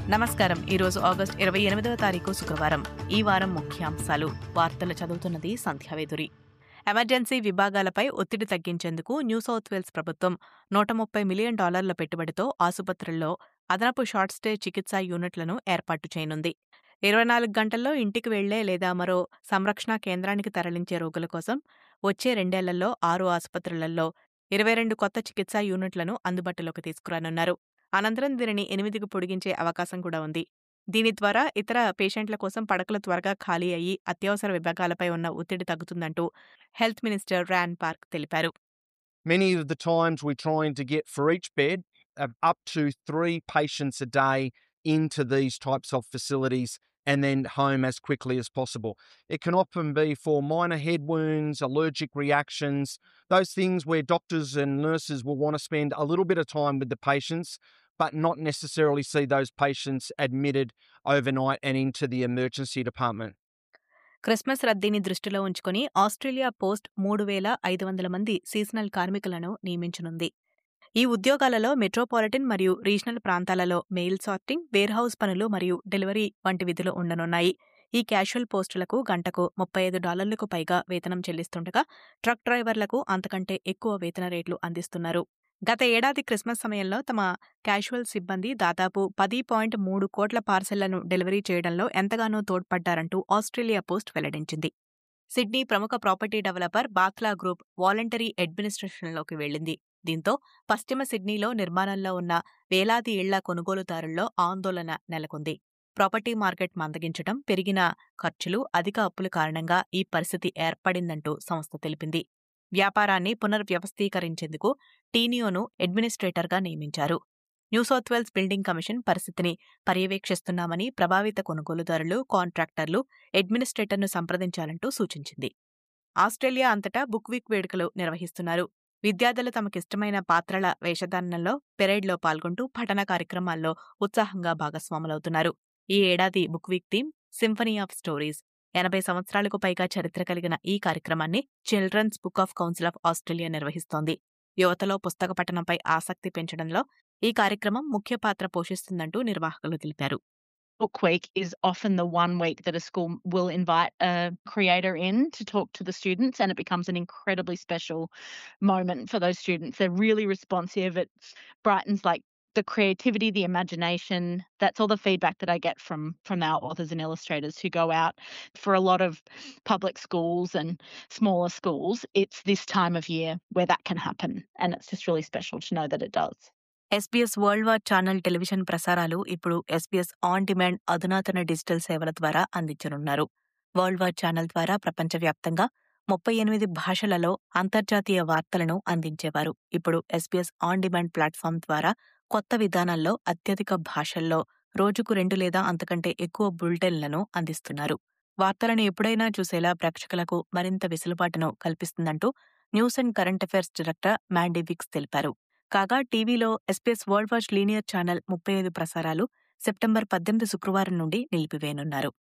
నమస్కారం ఈరోజు ఆగస్ట్ ఇరవై ఎనిమిదవ తారీఖు శుక్రవారం ఈ వారం ముఖ్యాంశాలు వార్తలు చదువుతున్నది సంధ్యావేదురి ఎమర్జెన్సీ విభాగాలపై ఒత్తిడి తగ్గించేందుకు న్యూ సౌత్ వేల్స్ ప్రభుత్వం నూట ముప్పై మిలియన్ డాలర్ల పెట్టుబడితో ఆసుపత్రుల్లో అదనపు షార్ట్ స్టే చికిత్సా యూనిట్లను ఏర్పాటు చేయనుంది ఇరవై నాలుగు గంటల్లో ఇంటికి వెళ్లే లేదా మరో సంరక్షణ కేంద్రానికి తరలించే రోగుల కోసం వచ్చే రెండేళ్లలో ఆరు ఆసుపత్రులలో ఇరవై రెండు కొత్త చికిత్సా యూనిట్లను అందుబాటులోకి తీసుకురానున్నారు అనంతరం దీనిని ఎనిమిదికి పొడిగించే అవకాశం కూడా ఉంది దీని ద్వారా ఇతర పేషెంట్ల కోసం పడకలు త్వరగా ఖాళీ అయ్యి అత్యవసర విభాగాలపై ఉన్న ఒత్తిడి తగ్గుతుందంటూ హెల్త్ మినిస్టర్ ర్యాన్ పార్క్ తెలిపారు Many of the times we're trying to get for each bed uh, up to three patients a day into these types of facilities and then home as quickly as possible. It can often be for minor head wounds, allergic reactions, those things where doctors and nurses will want to spend a little bit of time with the patients, but not necessarily see those patients admitted overnight and into the emergency department. Christmas రద్దీని దృష్టిలో ఉంచుకుని Australia post మూడు వేల ఐదు వందల మంది seasonal కార్మికులను నియమించనుంది ఈ ఉద్యోగాలలో మెట్రోపాలిటన్ మరియు రీజనల్ ప్రాంతాలలో మెయిల్ సార్టింగ్ వేర్హౌస్ పనులు మరియు డెలివరీ వంటి విధులు ఉండనున్నాయి ఈ క్యాషువల్ పోస్టులకు గంటకు ముప్పై ఐదు డాలర్లకు పైగా వేతనం చెల్లిస్తుండగా ట్రక్ డ్రైవర్లకు అంతకంటే ఎక్కువ వేతన రేట్లు అందిస్తున్నారు గత ఏడాది క్రిస్మస్ సమయంలో తమ క్యాషువల్ సిబ్బంది దాదాపు పది పాయింట్ మూడు కోట్ల పార్సెళ్లను డెలివరీ చేయడంలో ఎంతగానో తోడ్పడ్డారంటూ ఆస్ట్రేలియా పోస్ట్ వెల్లడించింది సిడ్నీ ప్రముఖ property developer Bathla group voluntary అడ్మినిస్ట్రేషన్లోకి వెళ్లింది దీంతో పశ్చిమ సిడ్నీలో నిర్మాణంలో ఉన్న వేలాది ఇళ్ల కొనుగోలుదారుల్లో ఆందోళన నెలకొంది ప్రాపర్టీ మార్కెట్ మందగించడం పెరిగిన ఖర్చులు అధిక అప్పుల కారణంగా ఈ పరిస్థితి ఏర్పడిందంటూ సంస్థ తెలిపింది వ్యాపారాన్ని పునర్వ్యవస్థీకరించేందుకు టీనియోను అడ్మినిస్ట్రేటర్గా నియమించారు New South Wales building commission పరిస్థితిని పర్యవేక్షిస్తున్నామని ప్రభావిత కొనుగోలుదారులు కాంట్రాక్టర్లు అడ్మినిస్ట్రేటర్ను సంప్రదించాలంటూ సూచించింది ఆస్ట్రేలియా అంతటా బుక్ వీక్ వేడుకలు నిర్వహిస్తున్నారు విద్యార్థులు తమకిష్టమైన పాత్రల వేషధారణంలో పెరేడ్లో పాల్గొంటూ పఠన కార్యక్రమాల్లో ఉత్సాహంగా భాగస్వాములవుతున్నారు ఈ ఏడాది book week theme symphony of stories ఎనభై సంవత్సరాలకు పైగా చరిత్ర కలిగిన ఈ కార్యక్రమాన్ని children's book of council of Australia నిర్వహిస్తోంది యువతలో పుస్తక పఠనంపై ఆసక్తి పెంచడంలో ఈ కార్యక్రమం ముఖ్య పాత్ర పోషిస్తుందంటూ నిర్వాహకులు తెలిపారు Book Week is often the one week that a school will invite a creator in to talk to the students, and it becomes an incredibly special moment for those students. They're really responsive. It brightens like the creativity, the imagination. That's all the feedback that I get from from our authors and illustrators who go out for a lot of public schools and smaller schools. It's this time of year where that can happen, and it's just really special to know that it does. SBS world war channel television ప్రసారాలు ఇప్పుడు SBS on demand అధునాతన digital సేవల ద్వారా అందించనున్నారు world war channel ద్వారా ప్రపంచవ్యాప్తంగా ముప్పై ఎనిమిది భాషలలో అంతర్జాతీయ వార్తలను అందించేవారు ఇప్పుడు ఎస్బీఎస్ ఆన్ డిమాండ్ ప్లాట్ఫామ్ ద్వారా కొత్త విధానాల్లో అత్యధిక భాషల్లో రోజుకు రెండు లేదా అంతకంటే ఎక్కువ బులెటిన్లను అందిస్తున్నారు వార్తలను ఎప్పుడైనా చూసేలా ప్రేక్షకులకు మరింత వెసులుబాటును కల్పిస్తుందంటూ news and current affairs director Mandy Wicks తెలిపారు కాగా టీవీలో SBS world watch linear channel ముప్పై ఐదు ప్రసారాలు సెప్టెంబర్ పద్దెనిమిది శుక్రవారం నుండి నిలిపివేయనున్నారు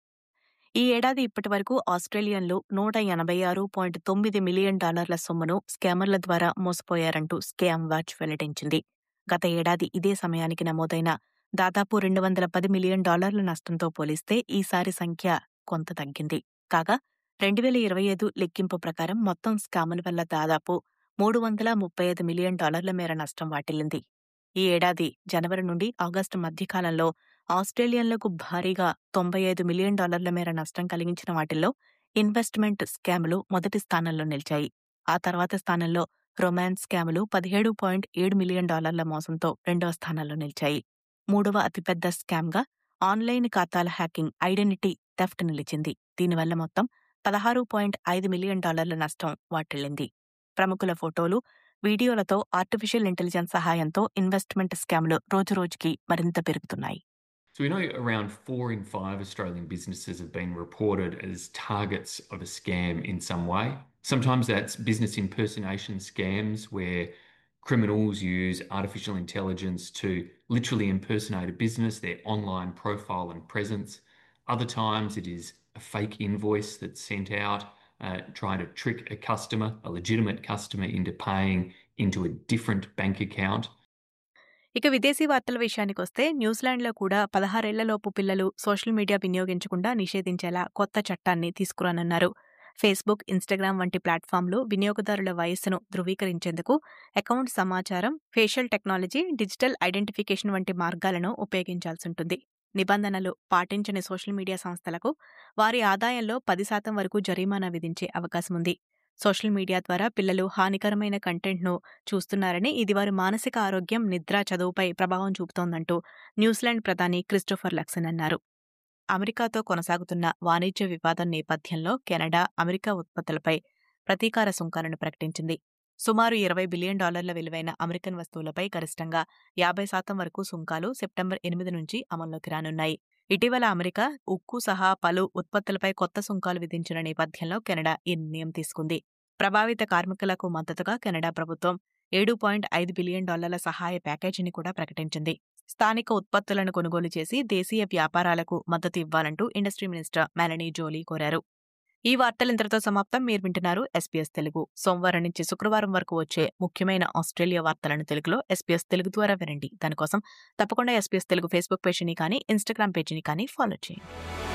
ఈ ఏడాది ఇప్పటి వరకు ఆస్ట్రేలియన్లు నూట ఎనభై ఆరు పాయింట్ తొమ్మిది మిలియన్ డాలర్ల సొమ్మును స్కామర్ల ద్వారా మోసపోయారంటూ స్కామ్ వాచ్ వెల్లడించింది గత ఏడాది ఇదే సమయానికి నమోదైన దాదాపు రెండు వందల పది మిలియన్ డాలర్ల నష్టంతో పోలిస్తే ఈసారి సంఖ్య కొంత తగ్గింది కాగా రెండు వేల ఇరవై ఐదు లెక్కింపు ప్రకారం మొత్తం స్కాముల వల్ల దాదాపు మూడు వందల ముప్పై ఐదు మిలియన్ డాలర్ల మేర నష్టం వాటిల్లింది ఈ ఏడాది జనవరి నుండి ఆగస్టు మధ్యకాలంలో ఆస్ట్రేలియన్లకు భారీగా తొంభై ఐదు మిలియన్ డాలర్ల మేర నష్టం కలిగించిన వాటిల్లో ఇన్వెస్ట్మెంట్ స్కాములు మొదటి స్థానంలో నిలిచాయి ఆ తర్వాత స్థానంలో రొమాన్స్ స్కాములు పదిహేడు పాయింట్ ఏడు మిలియన్ డాలర్ల మోసంతో రెండవ స్థానంలో నిలిచాయి మూడవ అతిపెద్ద స్కామ్గా ఆన్లైన్ ఖాతాల హ్యాకింగ్ ఐడెంటిటీ థెఫ్ట్ నిలిచింది దీనివల్ల మొత్తం పదహారు పాయింట్ ఐదు మిలియన్ డాలర్ల నష్టం వాటిల్లింది ప్రముఖుల ఫోటోలు వీడియోలతో ఆర్టిఫిషియల్ ఇంటెలిజెన్స్ సహాయంతో ఇన్వెస్ట్మెంట్ స్కామ్లు రోజురోజుకి మరింత పెరుగుతున్నాయి So we know around four in five Australian businesses have been reported as targets of a scam in some way. Sometimes that's business impersonation scams where criminals use artificial intelligence to literally impersonate a business, their online profile and presence. Other times it is a fake invoice that's sent out, uh, trying to trick a customer, a legitimate customer, into paying into a different bank account. ఇక విదేశీ వార్తల విషయానికొస్తే న్యూజిలాండ్లో కూడా పదహారేళ్లలోపు పిల్లలు social media వినియోగించకుండా నిషేధించేలా కొత్త చట్టాన్ని తీసుకురానున్నారు Facebook Instagram వంటి ప్లాట్ఫామ్లు వినియోగదారుల వయస్సును ధృవీకరించేందుకు అకౌంట్ సమాచారం ఫేషియల్ టెక్నాలజీ డిజిటల్ ఐడెంటిఫికేషన్ వంటి మార్గాలను ఉపయోగించాల్సి ఉంటుంది నిబంధనలు పాటించని సోషల్ మీడియా సంస్థలకు వారి ఆదాయంలో పది శాతం వరకు జరిమానా విధించే అవకాశం ఉంది సోషల్ మీడియా ద్వారా పిల్లలు హానికరమైన కంటెంట్ను చూస్తున్నారని ఇది వారి మానసిక ఆరోగ్యం నిద్ర చదువుపై ప్రభావం చూపుతోందంటూ న్యూజిలాండ్ ప్రధాని క్రిస్టోఫర్ లక్సన్ అన్నారు అమెరికాతో కొనసాగుతున్న వాణిజ్య వివాదం నేపథ్యంలో కెనడా అమెరికా ఉత్పత్తులపై ప్రతీకార సుంకాలను ప్రకటించింది సుమారు ఇరవై బిలియన్ డాలర్ల విలువైన అమెరికన్ వస్తువులపై గరిష్టంగా యాభై శాతం వరకు సుంకాలు సెప్టెంబర్ ఎనిమిది నుంచి అమల్లోకి రానున్నాయి ఇటీవల అమెరికా ఉక్కు సహా పలు ఉత్పత్తులపై కొత్త సుంకాలు విధించిన నేపథ్యంలో కెనడా ఈ నిర్ణయం తీసుకుంది ప్రభావిత కార్మికులకు మద్దతుగా కెనడా ప్రభుత్వం ఏడు పాయింట్ ఐదు బిలియన్ డాలర్ల సహాయ ప్యాకేజీని కూడా ప్రకటించింది స్థానిక ఉత్పత్తులను కొనుగోలు చేసి దేశీయ వ్యాపారాలకు మద్దతు ఇవ్వాలంటూ ఇండస్ట్రీ మినిస్టర్ మెలనీ జోలీ కోరారు ఈ వార్తలు ఇంతటితో సమాప్తం మీరు వింటున్నారు ఎస్పీఎస్ తెలుగు సోమవారం నుంచి శుక్రవారం వరకు వచ్చే ముఖ్యమైన ఆస్ట్రేలియా వార్తలను తెలుగులో ఎస్పీఎస్ తెలుగు ద్వారా వినండి దానికోసం తప్పకుండా ఎస్పీఎస్ తెలుగు ఫేస్బుక్ పేజీని కానీ ఇన్స్టాగ్రామ్ పేజీని కానీ ఫాలో చేయండి